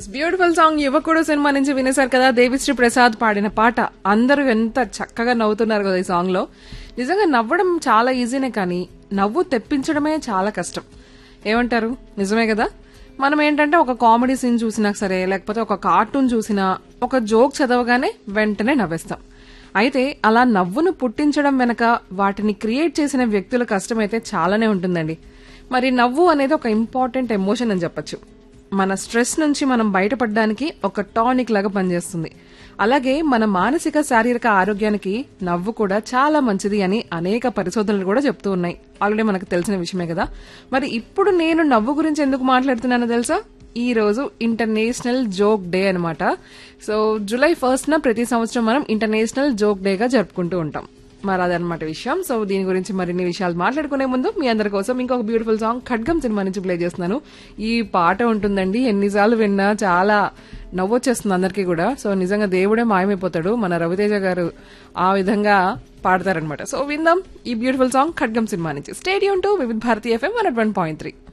beautiful song యువకుడు cinema నుంచి వినేశారు కదా దేవిశ్రీ ప్రసాద్ పాడిన పాట అందరూ ఎంత చక్కగా నవ్వుతున్నారు కదా ఈ సాంగ్ లో నిజంగా నవ్వడం చాలా ఈజీనే కానీ నవ్వు తెప్పించడమే చాలా కష్టం ఏమంటారు నిజమే కదా మనం ఏంటంటే ఒక కామెడీ సీన్ చూసినా సరే లేకపోతే ఒక కార్టూన్ చూసినా ఒక జోక్ చదవగానే వెంటనే నవ్వేస్తాం అయితే అలా నవ్వును పుట్టించడం వెనక వాటిని క్రియేట్ చేసిన వ్యక్తుల కష్టమైతే చాలానే ఉంటుందండి మరి నవ్వు అనేది ఒక ఇంపార్టెంట్ ఎమోషన్ అని చెప్పొచ్చు మన స్ట్రెస్ నుంచి మనం బయటపడడానికి ఒక టానిక్ లాగా పనిచేస్తుంది అలాగే మన మానసిక శారీరక ఆరోగ్యానికి నవ్వు కూడా చాలా మంచిది అని అనేక పరిశోధనలు కూడా చెప్తూ ఉన్నాయి ఆల్రెడీ మనకు తెలిసిన విషయమే కదా మరి ఇప్పుడు నేను నవ్వు గురించి ఎందుకు మాట్లాడుతున్నానో తెలుసా ఈ రోజు ఇంటర్నేషనల్ జోక్ డే అన్నమాట సో జూలై ఫస్ట్ న ప్రతి సంవత్సరం మనం ఇంటర్నేషనల్ జోక్ డే గా జరుపుకుంటూ ఉంటాం మరి అదనమాట విషయం సో దీని గురించి మరిన్ని విషయాలు మాట్లాడుకునే ముందు మీ అందరి కోసం ఇంకొక బ్యూటిఫుల్ సాంగ్ ఖడ్గం సినిమా నుంచి ప్లే చేస్తున్నాను ఈ పాట ఉంటుందండి ఎన్నిసార్లు విన్నా చాలా నవ్వొచ్చేస్తుంది అందరికీ కూడా సో నిజంగా దేవుడే మాయమైపోతాడు మన రవితేజ గారు ఆ విధంగా పాడతారనమాట సో విందాం ఈ బ్యూటిఫుల్ సాంగ్ ఖడ్గం సినిమా నుంచి stadium to Vividh Bharati FM one point three